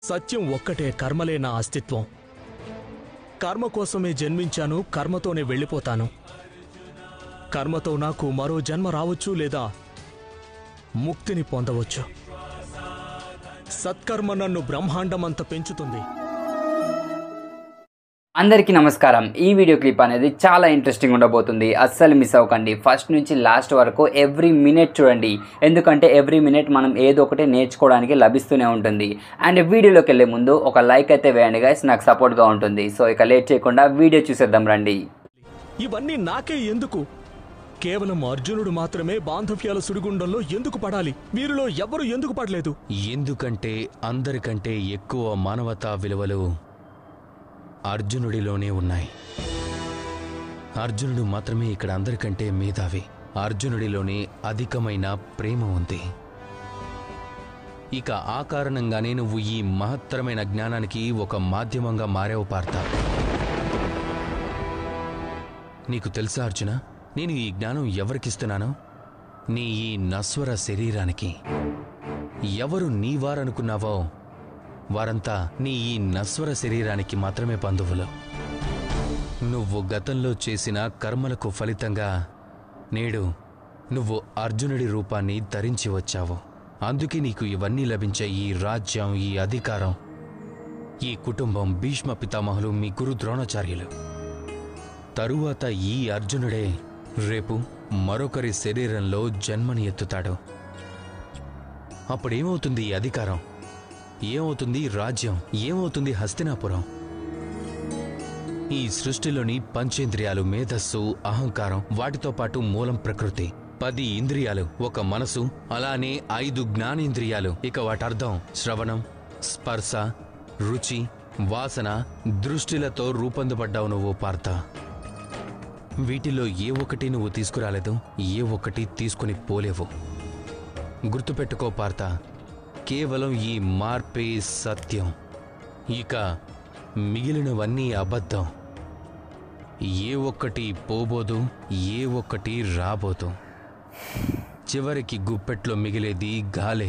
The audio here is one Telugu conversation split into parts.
సత్యం ఒక్కటే కర్మలే నా అస్తిత్వం కర్మ కోసమే జన్మించాను కర్మతోనే వెళ్ళిపోతాను కర్మతో నాకు మరో జన్మ రావచ్చు లేదా ముక్తిని పొందవచ్చు సత్కర్మ నన్ను బ్రహ్మాండమంత పెంచుతుంది అందరికీ నమస్కారం ఈ వీడియో క్లిప్ అనేది చాలా ఇంట్రెస్టింగ్ ఉండబోతుంది అస్సలు మిస్ అవ్వకండి ఫస్ట్ నుంచి లాస్ట్ వరకు ఎవ్రీ మినిట్ చూడండి ఎందుకంటే ఎవ్రీ మినిట్ మనం ఏదో ఒకటి నేర్చుకోవడానికి లభిస్తూనే ఉంటుంది అండ్ వీడియోలోకి వెళ్ళే ముందు ఒక లైక్ అయితే వేయండి గైస్ నాకు సపోర్ట్గా ఉంటుంది సో ఇక లేట్ చేయకుండా వీడియో చూసేద్దాం రండి ఇవన్నీ నాకే ఎందుకు కేవలం అర్జునుడు మాత్రమే బాంధవ్యాల సుడిగుండంలో ఎందుకు పడాలి వీరిలో ఎవరు ఎందుకు పడలేదు ఎందుకంటే అందరికంటే ఎక్కువ మానవతా విలువలు అర్జునుడిలోనే ఉన్నాయి అర్జునుడు మాత్రమే ఇక్కడ అందరికంటే మేధావి అర్జునుడిలోనే అధికమైన ప్రేమ ఉంది ఇక ఆ కారణంగానే నువ్వు ఈ మహత్తరమైన జ్ఞానానికి ఒక మాధ్యమంగా మారావు పార్త నీకు తెలుసా అర్జున నేను ఈ జ్ఞానం ఎవరికిస్తున్నానో నీ ఈ నశ్వర శరీరానికి ఎవరు నీవారనుకున్నావో వారంతా నీ ఈ నశ్వర శరీరానికి మాత్రమే బంధువులు నువ్వు గతంలో చేసిన కర్మలకు ఫలితంగా నేడు నువ్వు అర్జునుడి రూపాన్ని ధరించి వచ్చావు అందుకే నీకు ఇవన్నీ లభించే ఈ రాజ్యం ఈ అధికారం ఈ కుటుంబం భీష్మ పితామహులు మీ గురు ద్రోణాచార్యులు తరువాత ఈ అర్జునుడే రేపు మరొకరి శరీరంలో జన్మని ఎత్తుతాడు అప్పుడేమవుతుంది ఈ అధికారం ఏమవుతుంది ఈ రాజ్యం ఏమవుతుంది హస్తినాపురం ఈ సృష్టిలోని పంచేంద్రియాలు మేధస్సు అహంకారం వాటితో పాటు మూలం ప్రకృతి పది ఇంద్రియాలు ఒక మనసు అలానే ఐదు జ్ఞానేంద్రియాలు ఇక వాటర్థం శ్రవణం స్పర్శ రుచి వాసన దృష్టిలతో రూపొందబడ్డావు నువ్వు పార్త వీటిలో ఏ ఒక్కటి నువ్వు తీసుకురాలేదు ఏ ఒక్కటి తీసుకుని పోలేవు గుర్తుపెట్టుకో పార్త కేవలం ఈ మార్పే సత్యం ఇక మిగిలినవన్నీ అబద్ధం ఏ ఒక్కటి పోబోదు ఏ ఒక్కటి రాబోదు చివరికి గుప్పెట్లో మిగిలేది గాలే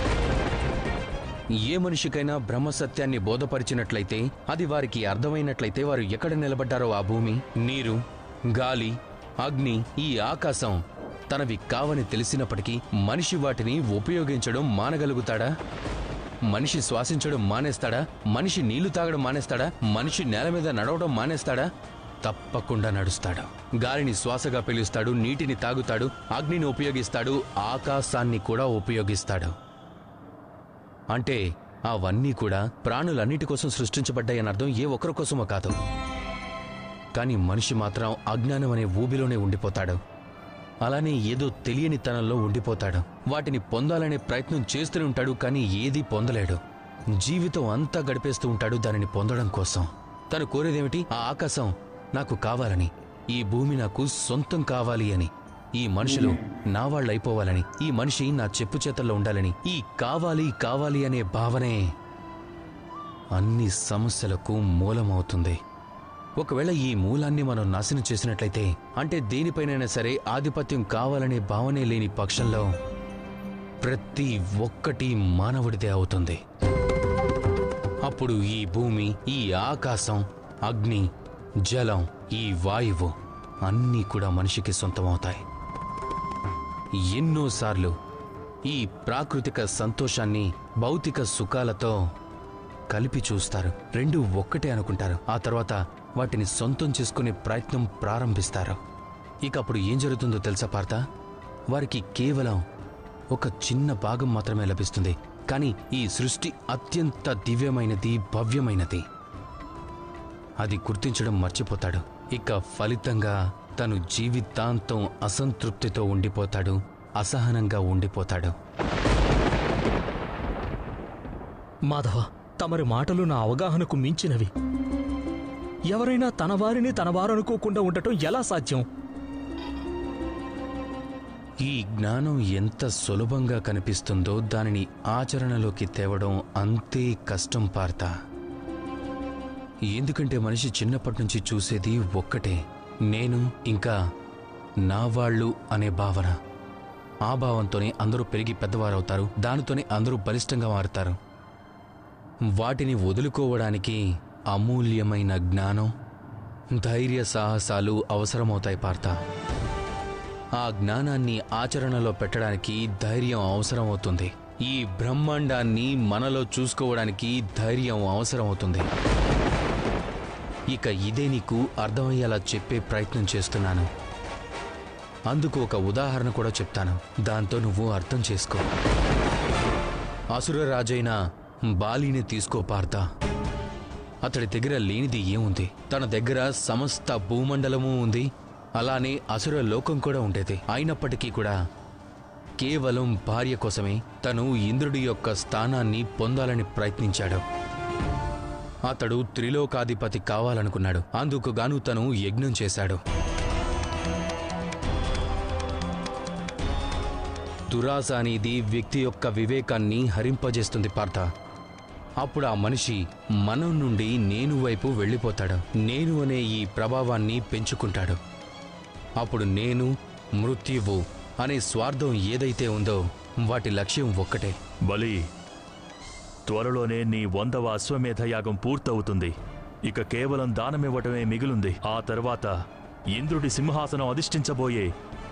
ఏ మనిషికైనా బ్రహ్మసత్యాన్ని బోధపరిచినట్లయితే అది వారికి అర్థమైనట్లయితే వారు ఎక్కడ నిలబడ్డారో ఆ భూమి నీరు గాలి అగ్ని ఈ ఆకాశం తనవి కావని తెలిసినప్పటికీ మనిషి వాటిని ఉపయోగించడం మానగలుగుతాడా మనిషి శ్వాసించడం మానేస్తాడా మనిషి నీళ్లు తాగడం మానేస్తాడా మనిషి నేల మీద నడవడం మానేస్తాడా తప్పకుండా నడుస్తాడు గాలిని శ్వాసగా పీలుస్తాడు నీటిని తాగుతాడు అగ్నిని ఉపయోగిస్తాడు ఆకాశాన్ని కూడా ఉపయోగిస్తాడు అంటే అవన్నీ కూడా ప్రాణులన్నిటి కోసం సృష్టించబడ్డాయని అర్థం ఏ ఒక్కరి కోసమో కాదు కానీ మనిషి మాత్రం అజ్ఞానం అనే ఊబిలోనే ఉండిపోతాడు అలానే ఏదో తెలియని తనంలో ఉండిపోతాడు వాటిని పొందాలనే ప్రయత్నం చేస్తూనే ఉంటాడు కానీ ఏదీ పొందలేడు జీవితం అంతా గడిపేస్తూ ఉంటాడు దానిని పొందడం కోసం తను కోరేదేమిటి ఆ ఆకాశం నాకు కావాలని ఈ భూమి నాకు సొంతం కావాలి అని ఈ మనుషులు నా వాళ్ళైపోవాలని ఈ మనిషి నా చెప్పు చేతల్లో ఉండాలని ఈ కావాలి కావాలి అనే భావనే అన్ని సమస్యలకు మూలమవుతుంది ఒకవేళ ఈ మూలాన్ని మనం నాశనం చేసినట్లయితే అంటే దేనిపైనైనా సరే ఆధిపత్యం కావాలనే భావనే లేని పక్షంలో ప్రతి ఒక్కటి మానవుడిదే అవుతుంది అప్పుడు ఈ భూమి ఈ ఆకాశం అగ్ని జలం ఈ వాయువు అన్నీ కూడా మనిషికి సొంతమవుతాయి ఎన్నోసార్లు ఈ ప్రాకృతిక సంతోషాన్ని భౌతిక సుఖాలతో కలిపి చూస్తారు రెండు ఒక్కటే అనుకుంటారు ఆ తర్వాత వాటిని సొంతం చేసుకునే ప్రయత్నం ప్రారంభిస్తారు ఇక అప్పుడు ఏం జరుగుతుందో తెలుసా పార్త వారికి కేవలం ఒక చిన్న భాగం మాత్రమే లభిస్తుంది కానీ ఈ సృష్టి అత్యంత దివ్యమైనది భవ్యమైనది అది గుర్తించడం మర్చిపోతాడు ఇక ఫలితంగా తను జీవితాంతం అసంతృప్తితో ఉండిపోతాడు అసహనంగా ఉండిపోతాడు మాధవ తమరి మాటలు నా అవగాహనకు మించినవి ఎవరైనా తన వారిని తన వారనుకోకుండా ఉండటం ఎలా సాధ్యం ఈ జ్ఞానం ఎంత సులభంగా కనిపిస్తుందో దానిని ఆచరణలోకి తేవడం అంతే కష్టం పార్త ఎందుకంటే మనిషి చిన్నప్పటి నుంచి చూసేది ఒక్కటే నేను ఇంకా నా వాళ్ళు అనే భావన ఆ భావంతోనే అందరూ పెరిగి పెద్దవారవుతారు దానితోనే అందరూ బలిష్టంగా మారుతారు వాటిని వదులుకోవడానికి అమూల్యమైన జ్ఞానం ధైర్య సాహసాలు అవసరమవుతాయి పార్త ఆ జ్ఞానాన్ని ఆచరణలో పెట్టడానికి ధైర్యం అవసరమవుతుంది ఈ బ్రహ్మాండాన్ని మనలో చూసుకోవడానికి ధైర్యం అవసరమవుతుంది ఇక ఇదే నీకు అర్థమయ్యేలా చెప్పే ప్రయత్నం చేస్తున్నాను అందుకు ఒక ఉదాహరణ కూడా చెప్తాను దాంతో నువ్వు అర్థం చేసుకో అసుర రాజైన బాలిని తీసుకో పార్త అతడి దగ్గర లేనిది ఏముంది తన దగ్గర సమస్త భూమండలము ఉంది అలానే అసుర లోకం కూడా ఉండేది అయినప్పటికీ కూడా కేవలం భార్య కోసమే తను ఇంద్రుడి యొక్క స్థానాన్ని పొందాలని ప్రయత్నించాడు అతడు త్రిలోకాధిపతి కావాలనుకున్నాడు అందుకు గాను తను యజ్ఞం చేశాడు దురాశ అనేది వ్యక్తి యొక్క వివేకాన్ని హరింపజేస్తుంది పార్థ అప్పుడు ఆ మనిషి మనం నుండి నేను వైపు వెళ్ళిపోతాడు నేను అనే ఈ ప్రభావాన్ని పెంచుకుంటాడు అప్పుడు నేను మృత్యువు అనే స్వార్థం ఏదైతే ఉందో వాటి లక్ష్యం ఒక్కటే బలి త్వరలోనే నీ వందవ అశ్వమేధ యాగం పూర్తవుతుంది ఇక కేవలం దానమివ్వటమే మిగిలుంది ఆ తర్వాత ఇంద్రుడి సింహాసనం అధిష్ఠించబోయే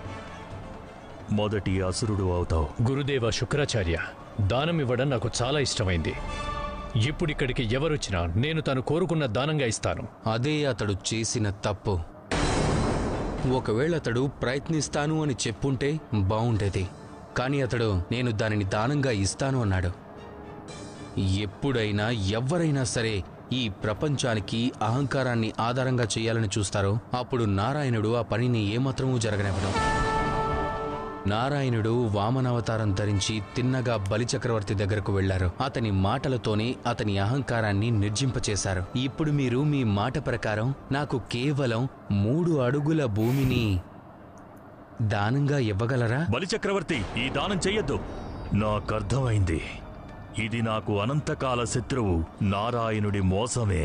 మొదటి అసురుడు అవుతావు గురుదేవ శుక్రాచార్య దానం ఇవ్వడం నాకు చాలా ఇష్టమైంది ఇప్పుడిక్కడికి ఎవరొచ్చినా నేను తను కోరుకున్న దానంగా ఇస్తాను అదే అతడు చేసిన తప్పు ఒకవేళ అతడు ప్రయత్నిస్తాను అని చెప్పుంటే బావుండేది కానీ అతడు నేను దానిని దానంగా ఇస్తాను అన్నాడు ఎప్పుడైనా ఎవ్వరైనా సరే ఈ ప్రపంచానికి అహంకారాన్ని ఆధారంగా చేయాలని చూస్తారో అప్పుడు నారాయణుడు ఆ పనిని ఏమాత్రమూ జరగనివ్వడం నారాయణుడు వామనావతారం ధరించి తిన్నగా బలిచక్రవర్తి దగ్గరకు వెళ్లారు అతని మాటలతోనే అతని అహంకారాన్ని నిర్జింపచేశారు ఇప్పుడు మీరు మీ మాట ప్రకారం నాకు కేవలం మూడు అడుగుల భూమిని దానంగా ఇవ్వగలరా బలిచక్రవర్తి ఈ దానం చెయ్యొద్దు నాకర్థమైంది ఇది నాకు అనంతకాల శత్రువు నారాయణుడి మోసమే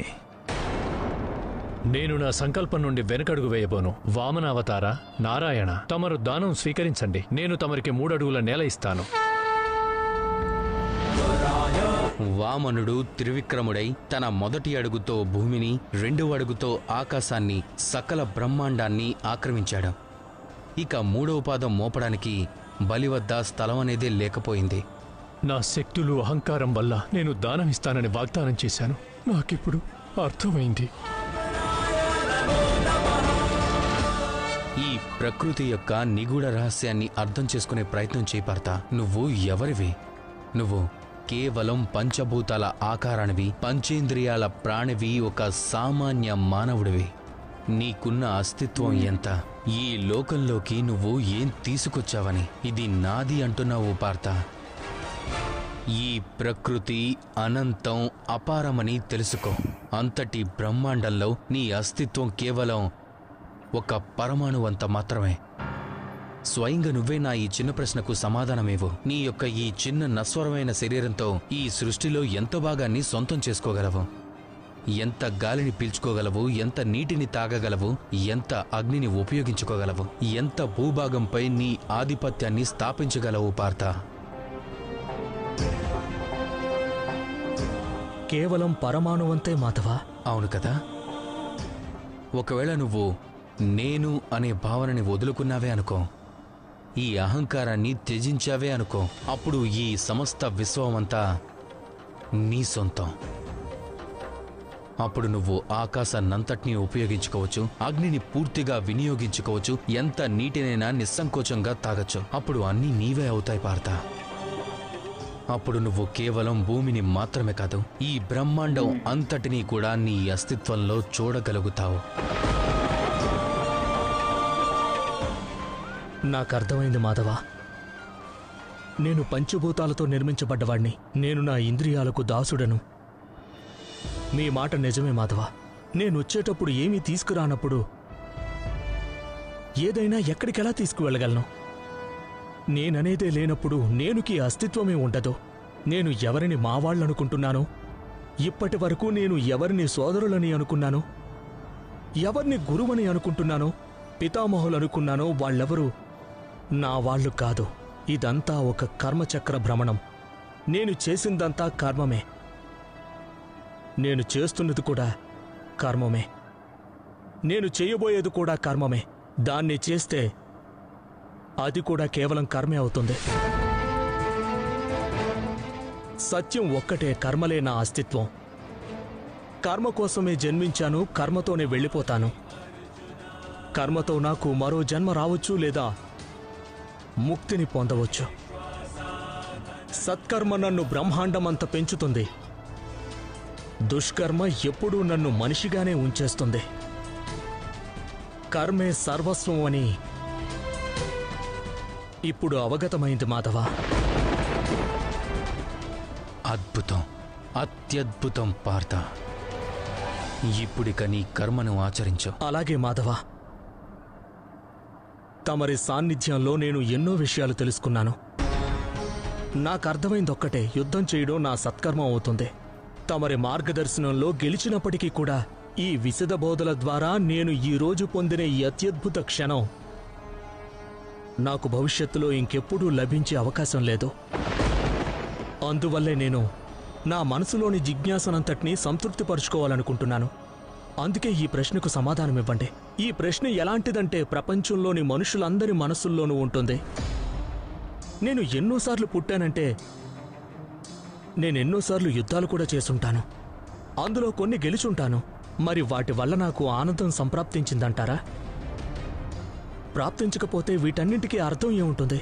నేను నా సంకల్పం నుండి వెనకడుగు వేయబోను వామనావతార నారాయణ తమరు దానం స్వీకరించండి నేను తమరికి మూడడుగుల నేల ఇస్తాను వామనుడు త్రివిక్రముడై తన మొదటి అడుగుతో భూమిని రెండవ అడుగుతో ఆకాశాన్ని సకల బ్రహ్మాండాన్ని ఆక్రమించాడు ఇక మూడవ పాదం మోపడానికి బలి వద్ద స్థలం అనేదే లేకపోయింది నా శక్తులు అహంకారం వల్ల నేను దానం ఇస్తానని వాగ్దానం చేశాను నాకిప్పుడు అర్థమైంది ఈ ప్రకృతి యొక్క నిగూఢ రహస్యాన్ని అర్థం చేసుకునే ప్రయత్నం చేపడతా నువ్వు ఎవరివి నువ్వు కేవలం పంచభూతాల ఆకారానివి పంచేంద్రియాల ప్రాణివి ఒక సామాన్య మానవుడివి నీకున్న అస్తిత్వం ఎంత ఈ లోకంలోకి నువ్వు ఏం తీసుకొచ్చావని ఇది నాది అంటున్నావు పార్త ఈ ప్రకృతి అనంతం అపారమని తెలుసుకో అంతటి బ్రహ్మాండంలో నీ అస్తిత్వం కేవలం ఒక పరమాణువంత మాత్రమే స్వయంగా నువ్వే నా ఈ చిన్న ప్రశ్నకు సమాధానమేవు నీ యొక్క ఈ చిన్న నశ్వరమైన శరీరంతో ఈ సృష్టిలో ఎంత భాగాన్ని సొంతం చేసుకోగలవు ఎంత గాలిని పీల్చుకోగలవు ఎంత నీటిని తాగగలవు ఎంత అగ్నిని ఉపయోగించుకోగలవు ఎంత భూభాగంపై నీ ఆధిపత్యాన్ని స్థాపించగలవు పార్థ కేవలం పరమాణువంతే మాధవా అవును కదా ఒకవేళ నువ్వు నేను అనే భావనని వదులుకున్నావే అనుకో ఈ అహంకారాన్ని త్యజించావే అనుకో అప్పుడు ఈ సమస్త విశ్వమంతా నీ సొంతం అప్పుడు నువ్వు ఆకాశాన్నంతటినీ ఉపయోగించుకోవచ్చు అగ్నిని పూర్తిగా వినియోగించుకోవచ్చు ఎంత నీటినైనా నిస్సంకోచంగా తాగొచ్చు అప్పుడు అన్నీ నీవే అవుతాయి పార్తా అప్పుడు నువ్వు కేవలం భూమిని మాత్రమే కాదు ఈ బ్రహ్మాండం అంతటినీ కూడా నీ అస్తిత్వంలో చూడగలుగుతావు నాకు అర్థమైంది మాధవా నేను పంచభూతాలతో నిర్మించబడ్డవాణ్ణి నేను నా ఇంద్రియాలకు దాసుడను మీ మాట నిజమే మాధవా నేను వచ్చేటప్పుడు ఏమీ తీసుకురానప్పుడు ఏదైనా ఎక్కడికెలా తీసుకువెళ్ళగలను నేననేదే లేనప్పుడు నేనుకి అస్తిత్వమే ఉండదు నేను ఎవరిని మావాళ్ళనుకుంటున్నాను ఇప్పటి వరకు నేను ఎవరిని సోదరులని అనుకున్నాను ఎవరిని గురువని అనుకుంటున్నానో పితామహులనుకున్నానో వాళ్ళెవరూ నా వాళ్ళు కాదు ఇదంతా ఒక కర్మచక్ర భ్రమణం నేను చేసిందంతా కర్మమే నేను చేస్తున్నది కూడా కర్మమే నేను చేయబోయేది కూడా కర్మమే దాన్ని చేస్తే అది కూడా కేవలం కర్మే అవుతుంది సత్యం ఒక్కటే కర్మలే నా అస్తిత్వం కర్మ కోసమే జన్మించాను కర్మతోనే వెళ్ళిపోతాను కర్మతో నాకు మరో జన్మ రావచ్చు లేదా ముక్తిని పొందవచ్చు సత్కర్మ నన్ను బ్రహ్మాండమంత పెంచుతుంది దుష్కర్మ ఎప్పుడూ నన్ను మనిషిగానే ఉంచేస్తుంది కర్మే సర్వస్వం అని ఇప్పుడు అవగతమైంది మాధవ అద్భుతం అత్యద్భుతం పార్థ ఇప్పుడిక నీ కర్మను ఆచరించు అలాగే మాధవ తమరి సాన్నిధ్యంలో నేను ఎన్నో విషయాలు తెలుసుకున్నాను నాకు అర్థమైందొక్కటే యుద్ధం చేయడం నా సత్కర్మం అవుతుంది తమరి మార్గదర్శనంలో గెలిచినప్పటికీ కూడా ఈ విశద బోధల ద్వారా నేను ఈ రోజు పొందిన ఈ అత్యద్భుత క్షణం నాకు భవిష్యత్తులో ఇంకెప్పుడూ లభించే అవకాశం లేదు అందువల్లే నేను నా మనసులోని జిజ్ఞాసనంతటినీ సంతృప్తిపరుచుకోవాలనుకుంటున్నాను అందుకే ఈ ప్రశ్నకు సమాధానం ఇవ్వండి ఈ ప్రశ్న ఎలాంటిదంటే ప్రపంచంలోని మనుషులందరి మనసుల్లోనూ ఉంటుంది నేను ఎన్నోసార్లు పుట్టానంటే నేనెన్నోసార్లు యుద్ధాలు కూడా చేసుంటాను అందులో కొన్ని గెలుచుంటాను మరి వాటి వల్ల నాకు ఆనందం సంప్రాప్తించిందంటారా ప్రాప్తించకపోతే వీటన్నింటికీ అర్థం ఏముంటుంది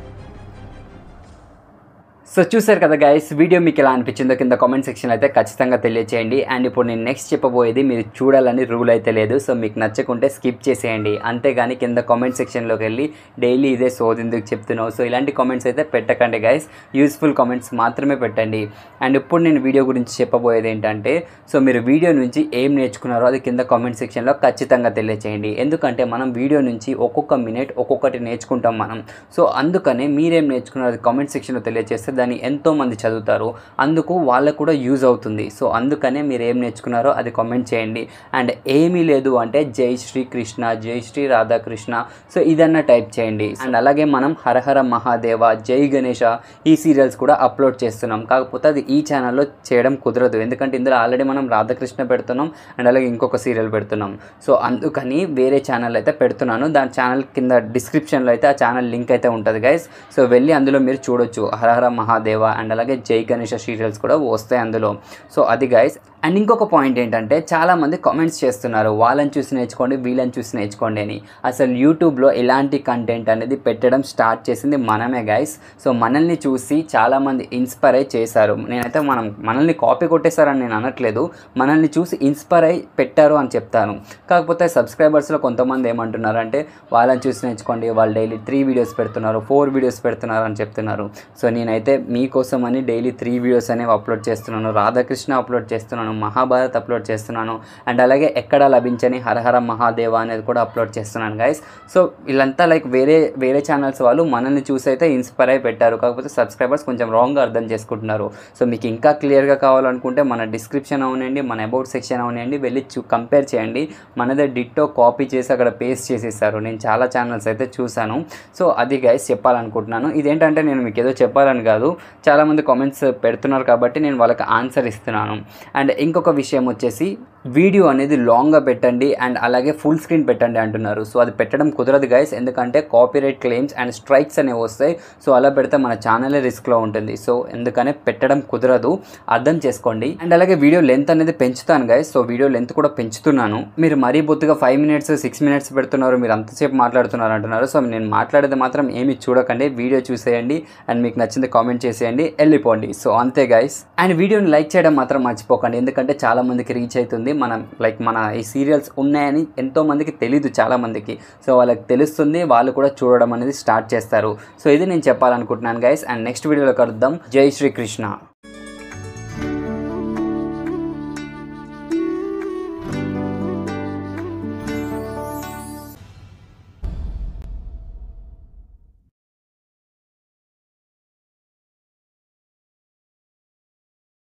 సో చూసారు కదా గైస్ వీడియో మీకు ఎలా అనిపించిందో కింద కామెంట్ సెక్షన్ అయితే ఖచ్చితంగా తెలియచేయండి అండ్ ఇప్పుడు నేను నెక్స్ట్ చెప్పబోయేది మీరు చూడాలని రూల్ అయితే లేదు సో మీకు నచ్చకుంటే స్కిప్ చేసేయండి అంతేగాని కింద కామెంట్ సెక్షన్లోకి వెళ్ళి డైలీ ఇదే సోదెందుకు చెప్తున్నావు సో ఇలాంటి కామెంట్స్ అయితే పెట్టకండి గైస్ యూస్ఫుల్ కామెంట్స్ మాత్రమే పెట్టండి అండ్ ఇప్పుడు నేను వీడియో గురించి చెప్పబోయేది ఏంటంటే సో మీరు వీడియో నుంచి ఏం నేర్చుకున్నారో అది కింద కామెంట్ సెక్షన్లో ఖచ్చితంగా తెలియచేయండి ఎందుకంటే మనం వీడియో నుంచి ఒక్కొక్క మినిట్ ఒక్కొక్కటి నేర్చుకుంటాం మనం సో అందుకనే మీరేం నేర్చుకున్నారో అది కామెంట్ సెక్షన్లో తెలియజేస్తే దాన్ని ఎంతో మంది చదువుతారు అందుకు వాళ్ళకు కూడా యూజ్ అవుతుంది సో అందుకనే మీరు ఏం నేర్చుకున్నారో అది కామెంట్ చేయండి అండ్ ఏమీ లేదు అంటే జై శ్రీ కృష్ణ జై శ్రీ రాధాకృష్ణ సో ఇదన్నా టైప్ చేయండి అండ్ అలాగే మనం హరహర మహాదేవ జై గణేష ఈ సీరియల్స్ కూడా అప్లోడ్ చేస్తున్నాం కాకపోతే అది ఈ ఛానల్లో చేయడం కుదరదు ఎందుకంటే ఇందులో ఆల్రెడీ మనం రాధాకృష్ణ పెడుతున్నాం అండ్ అలాగే ఇంకొక సీరియల్ పెడుతున్నాం సో అందుకని వేరే ఛానల్ అయితే పెడుతున్నాను దాని ఛానల్ కింద డిస్క్రిప్షన్లో అయితే ఆ ఛానల్ లింక్ అయితే ఉంటుంది గైస్ సో వెళ్ళి అందులో మీరు చూడొచ్చు హరహర మహాదేవ అండ్ అలాగే జై గణేష సీరియల్స్ కూడా వస్తాయి అందులో సో అది గైస్ అండ్ ఇంకొక పాయింట్ ఏంటంటే చాలామంది కామెంట్స్ చేస్తున్నారు వాళ్ళని చూసి నేర్చుకోండి వీళ్ళని చూసి నేర్చుకోండి అని అసలు యూట్యూబ్లో ఇలాంటి కంటెంట్ అనేది పెట్టడం స్టార్ట్ చేసింది మనమే గైస్ సో మనల్ని చూసి చాలామంది ఇన్స్పైర్ అయి చేశారు నేనైతే మనం మనల్ని కాపీ కొట్టేశారని నేను అనట్లేదు మనల్ని చూసి ఇన్స్పైర్ అయి పెట్టారు అని చెప్తాను కాకపోతే సబ్స్క్రైబర్స్లో కొంతమంది ఏమంటున్నారు అంటే వాళ్ళని చూసి నేర్చుకోండి వాళ్ళు డైలీ త్రీ వీడియోస్ పెడుతున్నారు ఫోర్ వీడియోస్ పెడుతున్నారు అని చెప్తున్నారు సో నేనైతే మీకోసం అని డైలీ త్రీ వీడియోస్ అనేవి అప్లోడ్ చేస్తున్నాను రాధాకృష్ణ అప్లోడ్ చేస్తున్నాను మహాభారత్ అప్లోడ్ చేస్తున్నాను అండ్ అలాగే ఎక్కడ లభించని హరహర మహాదేవ అనేది కూడా అప్లోడ్ చేస్తున్నాను గైస్ సో వీళ్ళంతా లైక్ వేరే వేరే ఛానల్స్ వాళ్ళు మనల్ని చూసి అయితే ఇన్స్పైర్ అయి పెట్టారు కాకపోతే సబ్స్క్రైబర్స్ కొంచెం రాంగ్గా అర్థం చేసుకుంటున్నారు సో మీకు ఇంకా క్లియర్గా కావాలనుకుంటే మన డిస్క్రిప్షన్ అవునండి మన అబౌట్ సెక్షన్ అవునండి వెళ్ళి చూ కంపేర్ చేయండి మనదే డిట్టో కాపీ చేసి అక్కడ పేస్ట్ చేసేసారు నేను చాలా ఛానల్స్ అయితే చూశాను సో అది గైస్ చెప్పాలనుకుంటున్నాను ఇదేంటంటే నేను మీకు ఏదో చెప్పాలని కాదు చాలామంది కామెంట్స్ పెడుతున్నారు కాబట్టి నేను వాళ్ళకి ఆన్సర్ ఇస్తున్నాను అండ్ ఇంకొక విషయం వచ్చేసి వీడియో అనేది లాంగ్గా పెట్టండి అండ్ అలాగే ఫుల్ స్క్రీన్ పెట్టండి అంటున్నారు సో అది పెట్టడం కుదరదు గైస్ ఎందుకంటే కాపీరైట్ క్లెయిమ్స్ అండ్ స్ట్రైక్స్ అనేవి వస్తాయి సో అలా పెడితే మన ఛానలే రిస్క్లో ఉంటుంది సో ఎందుకనే పెట్టడం కుదరదు అర్థం చేసుకోండి అండ్ అలాగే వీడియో లెంత్ అనేది పెంచుతాను గైస్ సో వీడియో లెంత్ కూడా పెంచుతున్నాను మీరు మరీ బొత్తుగా ఫైవ్ మినిట్స్ సిక్స్ మినిట్స్ పెడుతున్నారు మీరు అంతసేపు మాట్లాడుతున్నారు అంటున్నారు సో నేను మాట్లాడేది మాత్రం ఏమి చూడకండి వీడియో చూసేయండి అండ్ మీకు నచ్చింది కామెంట్ చేసేయండి వెళ్ళిపోండి సో అంతే గైస్ అండ్ వీడియోని లైక్ చేయడం మాత్రం మర్చిపోకండి ఎందుకంటే చాలా మందికి రీచ్ అవుతుంది మనం లైక్ మన ఈ సీరియల్స్ ఉన్నాయని ఎంతో మందికి తెలీదు చాలా మందికి సో వాళ్ళకి తెలుస్తుంది వాళ్ళు కూడా చూడడం అనేది స్టార్ట్ చేస్తారు సో ఇది నేను చెప్పాలనుకుంటున్నాను గైస్ అండ్ నెక్స్ట్ వీడియోలో కలుద్దాం జై శ్రీకృష్ణ